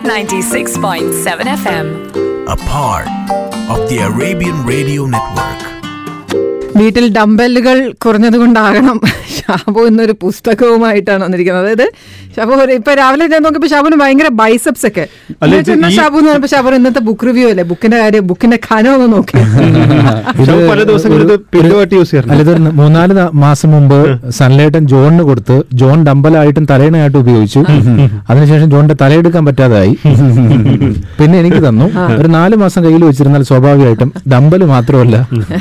96.7 FM. a part of the Arabian Radio Network. വീട്ടിൽ ഡംബെല്ലുകൾ കുറഞ്ഞത് കൊണ്ടാകണം ഷാബു എന്നൊരു പുസ്തകവുമായിട്ടാണ് വന്നിരിക്കുന്നത് അതായത് ഷാബു ഒരു- ഇപ്പൊ രാവിലെ ഞാൻ നോക്കിയപ്പോ ഷാബുന് ഭയങ്കര ബൈസപ്സ് ഒക്കെ അല്ല, ഞാൻ ഇത് ചെന്ന ഈ- ഷാബു എന്ന് പറഞ്ഞപ്പോ ഷാബു ഇന്നത്തെ ബുക്ക് റിവ്യൂ അല്ലേ ബുക്കിന്റെ കാര്യം ബുക്കിന്റെ ഖനം ഒന്ന് നോക്കി ഷാബു പല ദിവസങ്ങളിൽ ഇത് പില്ലുവാട്ടി യൂസ് ചെയ്യാറുണ്ട് അല്ല ഇത് മൂന്നാല് ന- മാസം മുമ്പ് സൺലൈറ്റൻ ജോണിന് കൊടുത്ത് ജോൺ ഡമ്പലായിട്ടും തലയിണയായിട്ടും ഉപയോഗിച്ചു അതിനുശേഷം ജോണിന്റെ തലയെടുക്കാൻ പറ്റാതായി പിന്നെ എനിക്ക് തന്നു ഒരു നാല് മാസം കയ്യിൽ വെച്ചിരുന്നാൽ സ്വാഭാവികമായിട്ടും ഡമ്പല് മാത്രമല്ല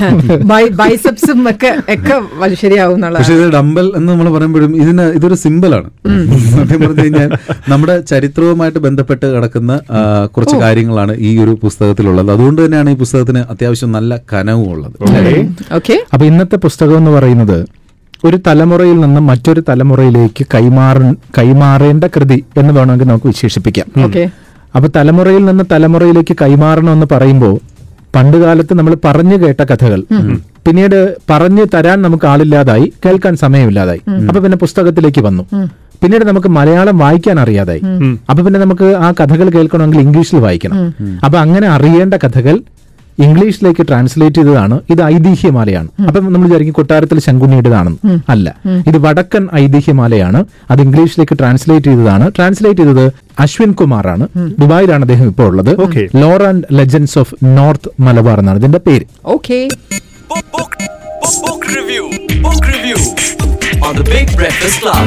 ബൈസപ്സും ഒക്കെ ഒക്കെ വ- ശരിയാവും എന്നുള്ള പക്ഷെ ഇത് ഡമ്പൽ എന്ന് നമ്മൾ പറയുമ്പോഴും ഇതിന് ഇതൊരു സിമ്പിളാണ് സത്യം പറഞ്ഞു കഴിഞ്ഞാൽ നമ്മുടെ ചരിത്രവുമായിട്ട് ബന്ധപ്പെട്ട് കിടക്കുന്ന ആ, കുറച്ച് കാര്യങ്ങളാണ് ഈ ഒരു പുസ്തകത്തിലുള്ളത് അതുകൊണ്ട് തന്നെയാണ് ഈ പുസ്തകത്തിന് അത്യാവശ്യം നല്ല കനവും ഉള്ളത് ഓക്കെ അപ്പൊ ഇന്നത്തെ പുസ്തകം എന്ന് പറയുന്നത് ഒരു തലമുറയിൽ നിന്ന് മറ്റൊരു തലമുറയിലേക്ക് കൈമാറ കൈമാറേണ്ട കൃതി എന്ന് വേണമെങ്കിൽ നമുക്ക് വിശേഷിപ്പിക്കാം ഓക്കെ അപ്പൊ തലമുറയിൽ നിന്ന് തലമുറയിലേക്ക് കൈമാറണമെന്ന് പറയുമ്പോൾ പണ്ട് കാലത്ത് നമ്മൾ പറഞ്ഞു കേട്ട കഥകൾ പിന്നീട് പറഞ്ഞു തരാൻ നമുക്ക് ആളില്ലാതായി കേൾക്കാൻ സമയമില്ലാതായി അപ്പൊ പിന്നെ പുസ്തകത്തിലേക്ക് വന്നു പിന്നീട് നമുക്ക് മലയാളം വായിക്കാൻ അറിയാതായി അപ്പൊ പിന്നെ നമുക്ക് ആ കഥകൾ കേൾക്കണമെങ്കിൽ ഇംഗ്ലീഷിൽ വായിക്കണം അപ്പൊ അങ്ങനെ അറിയേണ്ട കഥകൾ ഇംഗ്ലീഷിലേക്ക് ട്രാൻസ്ലേറ്റ് ചെയ്തതാണ് ഇത് ഐതിഹ്യമാലയാണ് അപ്പൊ നമ്മൾ വിചാരിക്കും കൊട്ടാരത്തിൽ ശങ്കുണ്ണിയുടേതാണെന്ന് അല്ല ഇത് വടക്കൻ ഐതിഹ്യമാലയാണ് അത് ഇംഗ്ലീഷിലേക്ക് ട്രാൻസ്ലേറ്റ് ചെയ്തതാണ് ട്രാൻസ്ലേറ്റ് ചെയ്തത് അശ്വിൻ കുമാർ ആണ് ദുബായിലാണ് അദ്ദേഹം ഇപ്പോൾ ഉള്ളത് Okay. Lore and legends of north Malabar എന്നാണ് ഇതിന്റെ പേര് okay Book, book, book, book review. Book review on the Big Breakfast Club.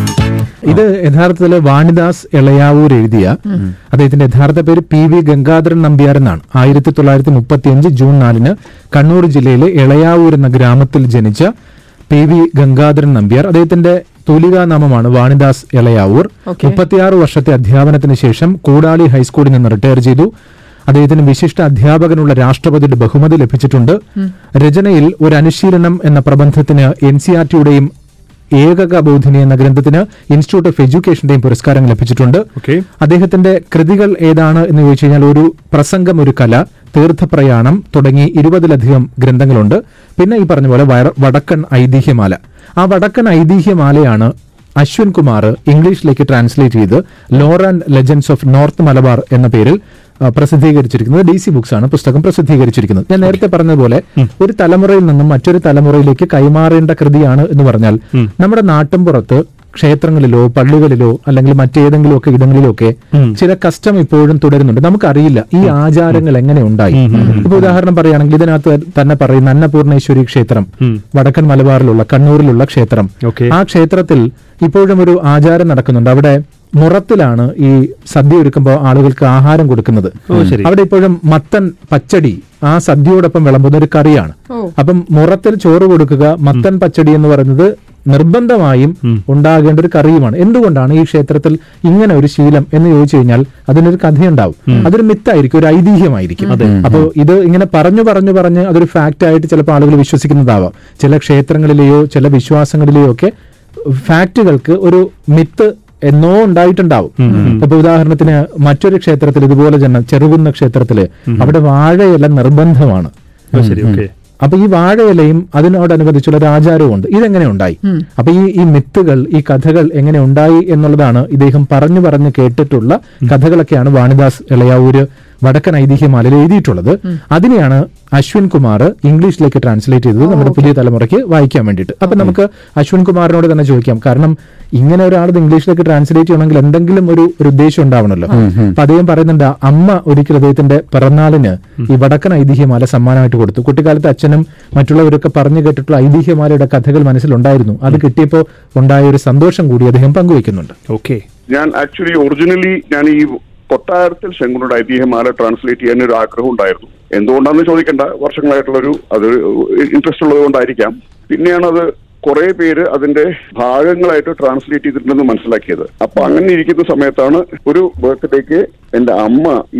ഇത് യഥാർത്ഥത്തിൽ വാണിദാസ് എളയാവൂർ എഴുതിയ അദ്ദേഹത്തിന്റെ യഥാർത്ഥ പേര് പി വി ഗംഗാധരൻ നമ്പ്യാർ എന്നാണ് ആയിരത്തി തൊള്ളായിരത്തി മുപ്പത്തി അഞ്ച് ജൂൺ നാലിന് കണ്ണൂർ ജില്ലയിലെ എളയാവൂർ എന്ന ഗ്രാമത്തിൽ ജനിച്ച പി വി ഗംഗാധരൻ നമ്പ്യാർ അദ്ദേഹത്തിന്റെ തൂലികാനാമമാണ് വാണിദാസ് എളയാവൂർ Okay. മുപ്പത്തിയാറ് വർഷത്തെ അധ്യാപനത്തിന് ശേഷം കൂടാളി ഹൈസ്കൂളിൽ നിന്ന് റിട്ടയർ ചെയ്തു അദ്ദേഹത്തിന് വിശിഷ്ട അധ്യാപകനുള്ള രാഷ്ട്രപതിയുടെ ബഹുമതി ലഭിച്ചിട്ടുണ്ട് രചനയിൽ ഒരു അനുശീലനം എന്ന പ്രബന്ധത്തിന് എൻ സി ആർ ടിയുടെയും ഏകക ബോധിനി എന്ന ഗ്രന്ഥത്തിന് ഇൻസ്റ്റിറ്റ്യൂട്ട് ഓഫ് എഡ്യൂക്കേഷന്റെയും പുരസ്കാരം ലഭിച്ചിട്ടുണ്ട് Okay. അദ്ദേഹത്തിന്റെ കൃതികൾ ഏതാണ് എന്ന് ചോദിച്ചു കഴിഞ്ഞാൽ ഒരു പ്രസംഗം ഒരു കല തീർത്ഥപ്രയാണം തുടങ്ങി ഇരുപതിലധികം ഗ്രന്ഥങ്ങളുണ്ട് പിന്നെ ഈ പറഞ്ഞ പോലെ വയറ- വടക്കൻ ഐതിഹ്യമാല ആ വടക്കൻ ഐതിഹ്യമാലയാണ് അശ്വിൻ കുമാർ ഇംഗ്ലീഷിലേക്ക് ട്രാൻസ്ലേറ്റ് ചെയ്ത് lore and legends of north Malabar എന്ന പേരിൽ ആ, പ്രസിദ്ധീകരിച്ചിരിക്കുന്നത് ഡി സി ബുക്സ് ആണ് പുസ്തകം പ്രസിദ്ധീകരിച്ചിരിക്കുന്നത് ഞാൻ നേരത്തെ പറഞ്ഞതുപോലെ ഒരു തലമുറയിൽ നിന്നും മറ്റൊരു തലമുറയിലേക്ക് കൈമാറേണ്ട കൃതിയാണ് എന്ന് പറഞ്ഞാൽ നമ്മുടെ നാട്ടിൻപുറത്ത് ക്ഷേത്രങ്ങളിലോ പള്ളികളിലോ അല്ലെങ്കിൽ മറ്റേതെങ്കിലും ഒക്കെ ഇടങ്ങളിലോ ഒക്കെ ചില കസ്റ്റം ഇപ്പോഴും തുടരുന്നുണ്ട് നമുക്കറിയില്ല ഈ ആചാരങ്ങൾ എങ്ങനെ ഉണ്ടായി ഇപ്പൊ ഉദാഹരണം പറയുകയാണെങ്കിൽ ഇതിനകത്ത് തന്നെ പറയുന്ന അന്നപൂർണേശ്വരി ക്ഷേത്രം വടക്കൻ മലബാറിലുള്ള കണ്ണൂരിലുള്ള ക്ഷേത്രം Okay. ആ ക്ഷേത്രത്തിൽ ഇപ്പോഴും ഒരു ആചാരം നടക്കുന്നുണ്ട് അവിടെ മുറത്തിലാണ് ഈ സദ്യ ഒരുക്കുമ്പോൾ ആളുകൾക്ക് ആഹാരം കൊടുക്കുന്നത് ഓ, ശരി. അവിടെ ഇപ്പോഴും മത്തൻ പച്ചടി ആ സദ്യയോടൊപ്പം വിളമ്പുന്ന ഒരു കറിയാണ് അപ്പം മുറത്തിൽ ചോറ് കൊടുക്കുക മത്തൻ പച്ചടി എന്ന് പറയുന്നത് നിർബന്ധമായും ഉണ്ടാകേണ്ട ഒരു കറിയുമാണ് എന്തുകൊണ്ടാണ് ഈ ക്ഷേത്രത്തിൽ ഇങ്ങനെ ഒരു ശീലം എന്ന് ചോദിച്ചു കഴിഞ്ഞാൽ അതിനൊരു കഥയുണ്ടാവും അതൊരു മിത്തായിരിക്കും ഒരു ഐതിഹ്യമായിരിക്കും അപ്പോൾ ഇത് ഇങ്ങനെ പറഞ്ഞു പറഞ്ഞു പറഞ്ഞ് അതൊരു ഫാക്റ്റ് ആയിട്ട് ചിലപ്പോൾ ആളുകൾ വിശ്വസിക്കുന്നതാവാം ചില ക്ഷേത്രങ്ങളിലെയോ ചില വിശ്വാസങ്ങളിലെയോ ഒക്കെ ഫാക്റ്റുകൾക്ക് ഒരു മിത്ത് എന്നോ ഉണ്ടായിട്ടുണ്ടാവും ഇപ്പൊ ഉദാഹരണത്തിന് മറ്റൊരു ക്ഷേത്രത്തിൽ ഇതുപോലെ തന്നെ ചെറുകുന്ന ക്ഷേത്രത്തില് അവിടെ വാഴയില നിർബന്ധമാണ് ഓ, ശരി ഓക്കെ അപ്പൊ ഈ വാഴയിലയും അതിനോടനുബന്ധിച്ചുള്ള ഒരു ആചാരവുമുണ്ട് ഇതെങ്ങനെ ഉണ്ടായി അപ്പൊ ഈ ഈ മിത്തുകൾ ഈ കഥകൾ എങ്ങനെ ഉണ്ടായി എന്നുള്ളതാണ് ഇദ്ദേഹം പറഞ്ഞു പറഞ്ഞു കേട്ടിട്ടുള്ള കഥകളൊക്കെയാണ് വാണിദാസ് ഇളയാവൂര് വടക്കൻ ഐതിഹ്യമാലയിൽ എഴുതിയിട്ടുള്ളത് അതിനെയാണ് അശ്വിൻ കുമാർ ഇംഗ്ലീഷിലേക്ക് ട്രാൻസ്ലേറ്റ് ചെയ്തത് നമ്മുടെ പുതിയ തലമുറയ്ക്ക് വായിക്കാൻ വേണ്ടിയിട്ട് അപ്പൊ നമുക്ക് അശ്വിൻ കുമാറിനോട് തന്നെ ചോദിക്കാം കാരണം ഇങ്ങനെ ഒരാൾ ഇത് ഇംഗ്ലീഷിലേക്ക് ട്രാൻസ്ലേറ്റ് ചെയ്യണമെങ്കിൽ എന്തെങ്കിലും ഒരു ഒരു ഉദ്ദേശം ഉണ്ടാവണമല്ലോ അപ്പൊ അദ്ദേഹം പറയുന്നുണ്ട് അമ്മ ഒരിക്കൽ അദ്ദേഹത്തിന്റെ പിറന്നാളിന് ഈ വടക്കൻ ഐതിഹ്യമാല സമ്മാനമായിട്ട് കൊടുത്തു കുട്ടിക്കാലത്ത് അച്ഛനും മറ്റുള്ളവരൊക്കെ പറഞ്ഞു കേട്ടിട്ടുള്ള ഐതിഹ്യമാലയുടെ കഥകൾ മനസ്സിലുണ്ടായിരുന്നു അത് കിട്ടിയപ്പോൾ ഉണ്ടായ ഒരു സന്തോഷം കൂടി അദ്ദേഹം പങ്കുവയ്ക്കുന്നുണ്ട് ഓക്കെ ഞാൻ ആക്ച്വലി ഒറിജിനലി ഞാൻ ഈ കൊട്ടാരത്തിൽ ശങ്കുണ്ണിയുടെ ഐതിഹ്യമാല ട്രാൻസ്ലേറ്റ് ചെയ്യാൻ ഒരു ആഗ്രഹം ഉണ്ടായിരുന്നു എന്തുകൊണ്ടാണെന്ന് ചോദിക്കേണ്ട വർഷങ്ങളായിട്ടുള്ളൊരു അത് ഇൻട്രസ്റ്റ് ഉള്ളത് കൊണ്ടായിരിക്കാം പിന്നെയാണ് അത് കുറെ പേര് അതിന്റെ ഭാഗങ്ങളായിട്ട് ട്രാൻസ്ലേറ്റ് ചെയ്തിട്ടുണ്ടെന്ന് മനസ്സിലാക്കിയത് അപ്പൊ അങ്ങനെ ഇരിക്കുന്ന സമയത്താണ് ഒരു ബർത്ത്ഡേക്ക് എന്റെ അമ്മ ഈ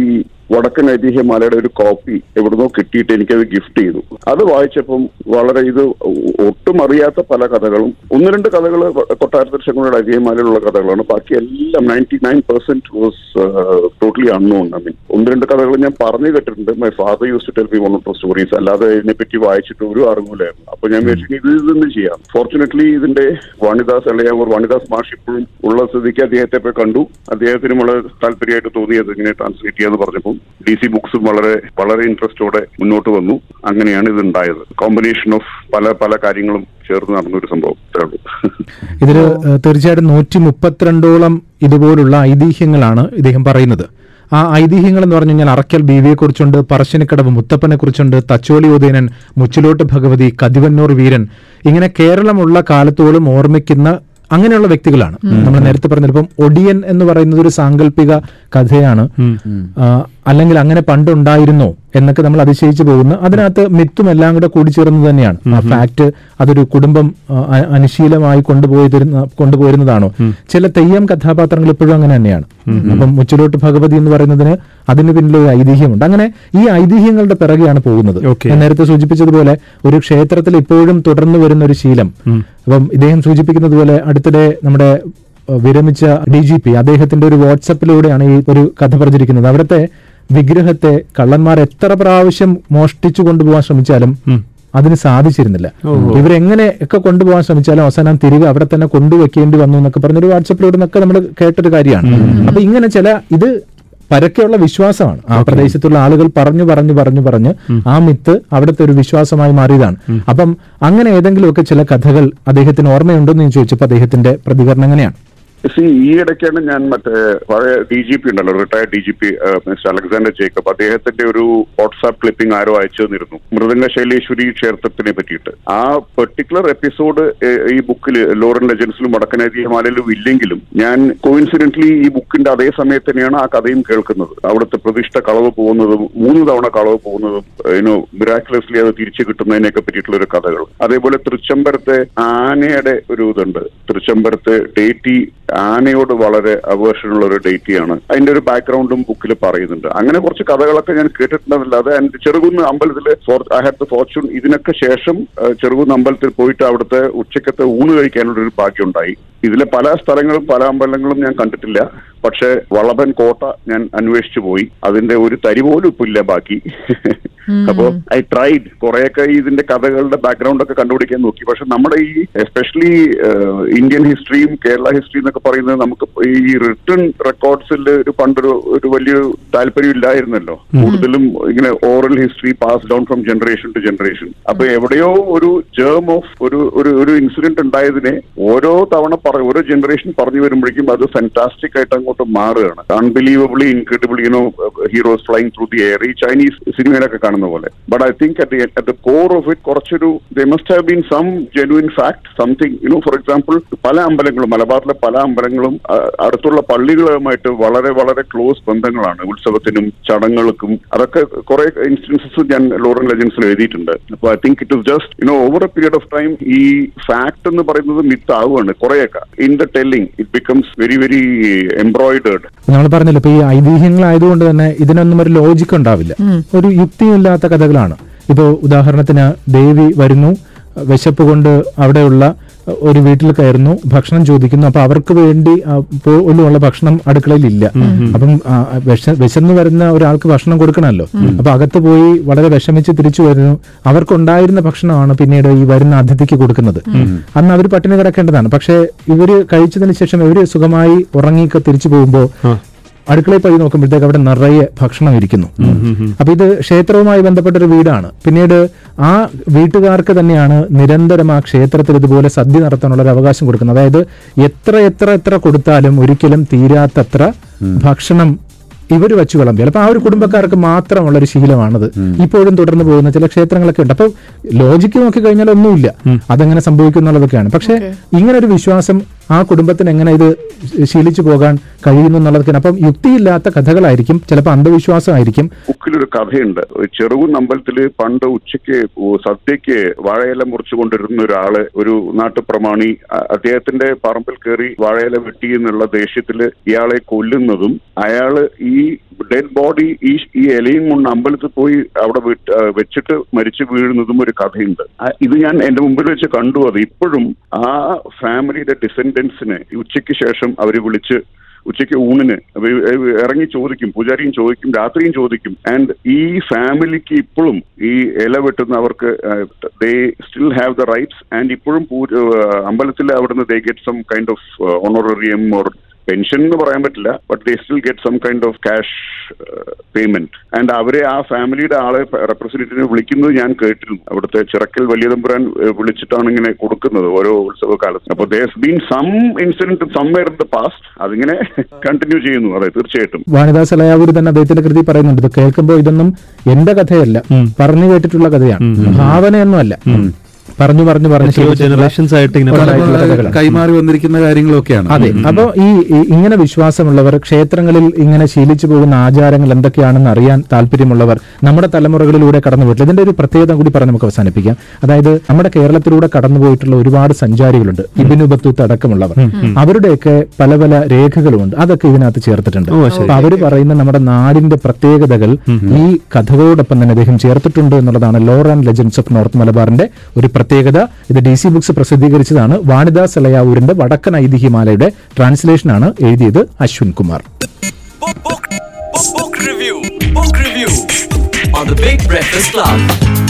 വടക്കൻ ഐതിഹ്യമാലയുടെ ഒരു കോപ്പി എവിടുന്നോ കിട്ടിയിട്ട് എനിക്കത് ഗിഫ്റ്റ് ചെയ്തു അത് വായിച്ചപ്പം വളരെ ഇത് ഒട്ടും അറിയാത്ത പല കഥകളും ഒന്ന് രണ്ട് കഥകൾ കൊട്ടാരത്തിൽ ശങ്കുകളുടെ ഐതിഹ്യമാലയിലുള്ള കഥകളാണ് ബാക്കി എല്ലാം ninety nine percent was totally unknown I mean ഒന്ന് രണ്ട് കഥകൾ ഞാൻ പറഞ്ഞു കേട്ടിട്ടുണ്ട് my father use to tell me one of stories അല്ലാതെ ഇതിനെപ്പറ്റി വായിച്ചിട്ട് ഒരു അറിവില്ലായിരുന്നു അപ്പൊ ഞാൻ വിചാരിച്ചു ഇത് ഇതൊന്നും ചെയ്യാം ഫോർച്ചുനേറ്റ്ലി ഇതിന്റെ വാണിദാസ് അല്ലെങ്കിൽ വാണിദാസ് മാഷ് ഇപ്പോഴും ഉള്ള സ്ഥിതിക്ക് അദ്ദേഹത്തെ പോയി കണ്ടു അദ്ദേഹത്തിന് വളരെ താല്പര്യമായിട്ട് തോന്നിയത് ഇങ്ങനെ ട്രാൻസ്ലേറ്റ് ചെയ്യാന്ന് പറഞ്ഞപ്പോൾ ഡി സി ബുക്സും വളരെ വളരെ ഇൻട്രസ്റ്റോടെ മുന്നോട്ട് വന്നു അങ്ങനെയാണ് ഇത് ഉണ്ടായത് കോമ്പിനേഷൻ ഓഫ് പല പല കാര്യങ്ങളും ചേർന്ന് നടന്ന ഒരു സംഭവം ഇത്രേ ഉള്ളൂ ഇതിൽ തീർച്ചയായിട്ടും നൂറ്റി മുപ്പത്തിരണ്ടോളം ഇതുപോലുള്ള ഐതിഹ്യങ്ങളാണ് ഇദ്ദേഹം പറയുന്നത് ആ ഐതിഹ്യങ്ങൾ എന്ന് പറഞ്ഞു കഴിഞ്ഞാൽ അറക്കൽ ബീവിയെ കുറിച്ചുണ്ട് പറശ്ശിനിക്കടവ് മുത്തപ്പനെ കുറിച്ചുണ്ട് തച്ചോളി ഉദയനൻ മുച്ചിലോട്ട് ഭഗവതി കതിവന്നൂർ വീരൻ ഇങ്ങനെ കേരളമുള്ള കാലത്തോളം ഓർമ്മിക്കുന്ന അങ്ങനെയുള്ള വ്യക്തികളാണ് നമ്മൾ നേരത്തെ പറഞ്ഞിപ്പം ഒടിയൻ എന്ന് പറയുന്നത് ഒരു സാങ്കല്പിക കഥയാണ് ആ, അല്ലെങ്കിൽ അങ്ങനെ പണ്ടുണ്ടായിരുന്നോ എന്നൊക്കെ നമ്മൾ അതിശയിച്ചു പോകുന്ന അതിനകത്ത് മിത്തും എല്ലാം കൂടെ കൂടിച്ചേർന്ന് തന്നെയാണ് ആ ഫാക്ട് അതൊരു കുടുംബം ആ, അ- അനുശീലമായി കൊണ്ടുപോയിരുന്ന കൊണ്ടുപോയിരുന്നതാണോ ചില തെയ്യം കഥാപാത്രങ്ങൾ ഇപ്പോഴും അങ്ങനെ തന്നെയാണ് അപ്പം മുച്ചിലോട്ട് ഭഗവതി എന്ന് പറയുന്നതിന് അതിന് പിന്നിൽ ഒരു ഐതിഹ്യമുണ്ട് അങ്ങനെ ഈ ഐതിഹ്യങ്ങളുടെ പിറകെയാണ് പോകുന്നത് Okay. ഞാൻ നേരത്തെ സൂചിപ്പിച്ചതുപോലെ ഒരു ക്ഷേത്രത്തിൽ ഇപ്പോഴും തുടർന്നു വരുന്ന ഒരു ശീലം അപ്പം ഇദ്ദേഹം സൂചിപ്പിക്കുന്നത് പോലെ അടുത്തിടെ നമ്മുടെ ഏഹ്, വിരമിച്ച ഡി ജി പി അദ്ദേഹത്തിന്റെ ഒരു വാട്സപ്പിലൂടെയാണ് ഈ ഒരു കഥ പറഞ്ഞിരിക്കുന്നത് അവിടുത്തെ വിഗ്രഹത്തെ കള്ളന്മാർ എത്ര പ്രാവശ്യം മോഷ്ടിച്ചു കൊണ്ടുപോകാൻ ശ്രമിച്ചാലും അതിന് സാധിച്ചിരുന്നില്ല ഇവരെങ്ങനെ ഒക്കെ കൊണ്ടുപോകാൻ ശ്രമിച്ചാലും അവസാനം തിരികെ അവിടെ തന്നെ കൊണ്ടുവെക്കേണ്ടി വന്നു എന്നൊക്കെ പറഞ്ഞൊരു വാട്സപ്പിലൂടെ നിന്നൊക്കെ നമ്മൾ കേട്ടൊരു കാര്യമാണ് അപ്പൊ ഇങ്ങനെ ചില ഇത് പരക്കെയുള്ള വിശ്വാസമാണ് ആ പ്രദേശത്തുള്ള ആളുകൾ പറഞ്ഞു പറഞ്ഞു പറഞ്ഞു പറഞ്ഞ് ആ മിത്ത് അവിടുത്തെ ഒരു വിശ്വാസമായി മാറിയതാണ് അപ്പം അങ്ങനെ ഏതെങ്കിലുമൊക്കെ ചില കഥകൾ അദ്ദേഹത്തിന് ഓർമ്മയുണ്ടോ എന്ന് ഞാൻ ചോദിച്ചപ്പോൾ അദ്ദേഹത്തിന്റെ പ്രതികരണം എങ്ങനെയാണ് സി ഈ ഇടയ്ക്കാണ് ഞാൻ മറ്റേ പഴയ ഡി ജി പി ഉണ്ടല്ലോ retired D G P mister Alexander Jacob അദ്ദേഹത്തിന്റെ ഒരു വാട്സാപ്പ് ക്ലിപ്പിംഗ് ആരോ അയച്ചു തന്നിരുന്നു മൃദംഗ ശൈലേശ്വരി ക്ഷേത്രത്തിനെ പറ്റിയിട്ട് ആ പെർട്ടിക്കുലർ എപ്പിസോഡ് ഈ ബുക്കിൽ ലോറൻ ലെജൻസിലും വടക്കനൈതിഹ്യമാലയിലും ഇല്ലെങ്കിലും ഞാൻ കോയിൻസിഡന്റ്ലി ഈ ബുക്കിന്റെ അതേ സമയത്ത് തന്നെയാണ് ആ കഥയും കേൾക്കുന്നത് അവിടുത്തെ പ്രതിഷ്ഠ കളവ് പോകുന്നതും മൂന്ന് തവണ കളവ് പോകുന്നതും യുനോ മിറാക്കുലസ്ലി അത് തിരിച്ചു കിട്ടുന്നതിനെയൊക്കെ പറ്റിയിട്ടുള്ള ഒരു കഥകൾ അതേപോലെ തൃച്ചംബരത്തെ ആനയുടെ ഒരു ഇതുണ്ട് തൃച്ചംബരത്തെ ഡേറ്റി ആനയോട് വളരെ അവേർഷനുള്ള ഒരു ഡേറ്റിയാണ് അതിന്റെ ഒരു ബാക്ക്ഗ്രൗണ്ടും ബുക്കിൽ പറയുന്നുണ്ട് അങ്ങനെ കുറച്ച് കഥകളൊക്കെ ഞാൻ കേട്ടിട്ടുണ്ടെന്നല്ലാതെ and ചെറുകുന്ന് അമ്പലത്തിലെ ഐ ഹാഡ് ദ ഫോർച്യൂൺ ഇതിനൊക്കെ ശേഷം ആ, ചെറുകുന്ന് അമ്പലത്തിൽ പോയിട്ട് അവിടുത്തെ ഉച്ചക്കത്തെ ഊണ് കഴിക്കാനുള്ള ഒരു ഭാഗ്യം ഉണ്ടായി ഇതിലെ പല സ്ഥലങ്ങളും പല അമ്പലങ്ങളും ഞാൻ കണ്ടിട്ടില്ല പക്ഷെ വളഭൻ കോട്ട ഞാൻ അന്വേഷിച്ചു പോയി അതിന്റെ ഒരു തരി പോലും ഇപ്പൊ ഇല്ല ബാക്കി അപ്പോ ഐ ട്രൈഡ് കുറെയൊക്കെ ഇതിന്റെ കഥകളുടെ ബാക്ക്ഗ്രൗണ്ട് ഒക്കെ കണ്ടുപിടിക്കാൻ നോക്കി പക്ഷെ നമ്മുടെ ഈ എസ്പെഷ്യലി ഇന്ത്യൻ ഹിസ്റ്ററിയും കേരള ഹിസ്റ്ററി എന്നൊക്കെ പറയുന്നത് നമുക്ക് ഈ റിട്ടേൺ റെക്കോർഡ്സിൽ ഒരു പണ്ടൊരു ഒരു വലിയൊരു താല്പര്യം ഇല്ലായിരുന്നല്ലോ കൂടുതലും ഇങ്ങനെ oral history pass down from generation to generation അപ്പൊ എവിടെയോ ഒരു ജേം ഓഫ് ഒരു ഒരു ഒരു ഇൻസിഡന്റ് ഉണ്ടായതിനെ ഓരോ തവണ പറ ഓരോ ജനറേഷൻ പറഞ്ഞു വരുമ്പോഴേക്കും അത് ഫാന്റാസ്റ്റിക് ആയിട്ട് അങ്ങോട്ട് മാറുകയാണ് unbelievably incredible you know heroes flying through the air ഈ ചൈനീസ് സിനിമയിലൊക്കെ കാണുന്ന പോലെ but I think at at the core of it കുറച്ചൊരു the must have been some genuine fact something you know for example പല അമ്പലങ്ങളും മലബാറിലെ പല അമ്പലങ്ങളും ആ, അടുത്തുള്ള പള്ളികളുമായിട്ട് വളരെ വളരെ ക്ലോസ് ബന്ധങ്ങളാണ് ഉത്സവത്തിനും ചടങ്ങുകൾക്കും അതൊക്കെ കുറെ ഇൻസ്റ്റൻസസ് ഞാൻ ലോറൻ ലെജൻസിൽ എഴുതിയിട്ടുണ്ട് അപ്പൊ I think it is just you know over a period of time ഈ ഫാക്ട് എന്ന് പറയുന്നത് മിത്ത് ആവുകയാണ് കുറെയൊക്കെ in the telling it becomes very very embroidered നമ്മൾ പറഞ്ഞല്ലോ ഇപ്പൊ ഈ ഐതിഹ്യങ്ങളായതുകൊണ്ട് തന്നെ ഇതിനൊന്നും ഒരു ലോജിക്ക് ഉണ്ടാവില്ല ഒരു യുക്തിയില്ലാത്ത കഥകളാണ് ഇപ്പോൾ ഉദാഹരണത്തിന് ദേവി വരുന്നു വിശപ്പ് കൊണ്ട് അവിടെയുള്ള ഒരു വീട്ടിൽ കയറുന്നു ഭക്ഷണം ചോദിക്കുന്നു അപ്പൊ അവർക്ക് വേണ്ടി ആ, പോലുമുള്ള ഭക്ഷണം അടുക്കളയിൽ ഇല്ല അപ്പം ആ, വിശ- വിശന്ന് വരുന്ന ഒരാൾക്ക് ഭക്ഷണം കൊടുക്കണമല്ലോ അപ്പൊ അകത്ത് പോയി വളരെ വിഷമിച്ച് തിരിച്ചു വരുന്നു അവർക്കുണ്ടായിരുന്ന ഭക്ഷണമാണ് പിന്നീട് ഈ വരുന്ന അതിഥിക്ക് കൊടുക്കുന്നത് അന്ന് അവർ പട്ടിണി കിടക്കേണ്ടതാണ് പക്ഷെ ഇവര് കഴിച്ചതിന് ശേഷം ഇവര് സുഖമായി ഉറങ്ങിയൊക്കെ തിരിച്ചു പോകുമ്പോ അടുക്കളയിൽ പോയി നോക്കുമ്പോഴത്തേക്ക് അവിടെ നിറയെ ഭക്ഷണം ഇരിക്കുന്നു അപ്പൊ ഇത് ക്ഷേത്രവുമായി ബന്ധപ്പെട്ട ഒരു വീടാണ് പിന്നീട് ആ വീട്ടുകാർക്ക് തന്നെയാണ് നിരന്തരം ആ ക്ഷേത്രത്തിൽ ഇതുപോലെ സദ്യ നടത്താനുള്ള ഒരു അവകാശം കൊടുക്കുന്നത് അതായത് എത്ര എത്ര എത്ര കൊടുത്താലും ഒരിക്കലും തീരാത്തത്ര ഭക്ഷണം ഇവർ വെച്ച് വിളമ്പി അപ്പൊ ആ ഒരു കുടുംബക്കാർക്ക് മാത്രമുള്ള ഒരു ശീലമാണത് ഇപ്പോഴും തുടർന്ന് പോകുന്ന ചില ക്ഷേത്രങ്ങളൊക്കെ ഉണ്ട് അപ്പൊ ലോജിക്ക് നോക്കി കഴിഞ്ഞാൽ ഒന്നുമില്ല അതെങ്ങനെ സംഭവിക്കും എന്നുള്ളതൊക്കെയാണ് പക്ഷെ ഇങ്ങനെ ഒരു വിശ്വാസം ആ കുടുംബത്തിന് എങ്ങനെ ഇത് ശീലിച്ചു പോകാൻ കഴിയുന്നു എന്നുള്ളതൊക്കെ അപ്പം യുക്തിയില്ലാത്ത കഥകളായിരിക്കും ചിലപ്പോൾ അന്ധവിശ്വാസമായിരിക്കും ബുക്കിലൊരു കഥയുണ്ട് ചെറുകുൻ അമ്പലത്തില് പണ്ട് ഉച്ചയ്ക്ക് ഓ- സദ്യക്ക് വാഴയില മുറിച്ചു കൊണ്ടിരുന്ന ഒരാള് ഒരു നാട്ടുപ്രമാണി അ- അദ്ദേഹത്തിന്റെ പറമ്പിൽ കയറി വാഴയില വെട്ടി എന്നുള്ള ദേഷ്യത്തില് ഇയാളെ കൊല്ലുന്നതും അയാള് ഈ ഡെഡ് ബോഡി ഈ ഈ ഇലയും കൊണ്ട് അമ്പലത്തിൽ പോയി അവിടെ വിട്ട്- ആ, വെച്ചിട്ട് മരിച്ചു വീഴുന്നതും ഒരു കഥയുണ്ട് ആ, ഇത് ഞാൻ എന്റെ മുമ്പിൽ വെച്ച് കണ്ടു അത് ഇപ്പോഴും ആ ഫാമിലിയുടെ ഡിസെൻഡൻസിനെ ഉച്ചയ്ക്ക് ശേഷം അവർ വിളിച്ച് ഉച്ചയ്ക്ക് ഊണിന് വി- വി- ഇറങ്ങി ചോദിക്കും പൂജാരിയും ചോദിക്കും രാത്രിയും ചോദിക്കും ആൻഡ് ഈ ഫാമിലിക്ക് ഇപ്പോഴും ഈ ഇല വെട്ടുന്നവർക്ക് they still have the rights and ഇപ്പോഴും അമ്പലത്തിൽ അവിടുന്ന് they get some kind of honorarium or pension എന്ന് പറയാൻ പറ്റില്ല but they still get some kind of cash payment and അവരെ ആ ഫാമിലിയുടെ ആളെ റെപ്രസെന്റേറ്റീവിനെ വിളിക്കുന്നത് ഞാൻ കേട്ടിരുന്നു അവിടുത്തെ ചിറക്കൽ വലിയ തമ്പുരാൻ ഏഹ്, വിളിച്ചിട്ടാണ് ഇങ്ങനെ കൊടുക്കുന്നത് ഓരോ ഉത്സവ കാലത്ത് അപ്പോൾ there's been some incident somewhere in the past അതിങ്ങനെ കണ്ടിന്യൂ ചെയ്യുന്നു അതെ തീർച്ചയായിട്ടും വാണിദാസ് അലയാവൂർ തന്നെ അദ്ദേഹത്തിന്റെ കൃതി പറയുന്നുണ്ട് ഇത് കേൾക്കുമ്പോൾ ഇതൊന്നും എന്റെ കഥയല്ല പറഞ്ഞു കേട്ടിട്ടുള്ള കഥയാണ് ഭാവനയൊന്നുമല്ല പറഞ്ഞു പറഞ്ഞു പറഞ്ഞു എത്രയോ generations ആയിട്ട് ഇങ്ങനെ ഉണ്ടായിട്ടുള്ള കഥകളാണ്. കൈമാറി വന്നിരിക്കുന്ന കാര്യങ്ങളൊക്കെയാണ് അതെ അപ്പൊ ഈ ഈ ഇങ്ങനെ വിശ്വാസമുള്ളവർ ക്ഷേത്രങ്ങളിൽ ഇങ്ങനെ ശീലിച്ചു പോകുന്ന ആചാരങ്ങൾ എന്തൊക്കെയാണെന്ന് അറിയാൻ താല്പര്യമുള്ളവർ നമ്മുടെ തലമുറകളിലൂടെ കടന്നു പോയിട്ടില്ല ഇതിന്റെ ഒരു പ്രത്യേകത കൂടി പറഞ്ഞ് നമുക്ക് അവസാനിപ്പിക്കാം അതായത് നമ്മുടെ കേരളത്തിലൂടെ കടന്നു പോയിട്ടുള്ള ഒരുപാട് സഞ്ചാരികളുണ്ട് ഇബിനു ബത്തൂത്ത് അടക്കമുള്ളവർ അവരുടെയൊക്കെ പല പല രേഖകളുമുണ്ട് അതൊക്കെ ഇതിനകത്ത് ചേർത്തിട്ടുണ്ട് അപ്പൊ അവര് പറയുന്ന നമ്മുടെ നാടിന്റെ പ്രത്യേകതകൾ ഈ കഥകളോടൊപ്പം തന്നെ അദ്ദേഹം ചേർത്തിട്ടുണ്ട് എന്നുള്ളതാണ് lore and legends of north മലബാറിന്റെ ഒരു പ്രത്യേകത ഇത് ഡി സി ബുക്സ് പ്രസിദ്ധീകരിച്ചതാണ് വാണിദാസ് അലയാവൂരിന്റെ വടക്കൻ ഐതിഹ്യമാലയുടെ ട്രാൻസ്ലേഷനാണ് എഴുതിയത് Ashwin Kumar Book, book, book, book review. Book review on the Big Breakfast Club.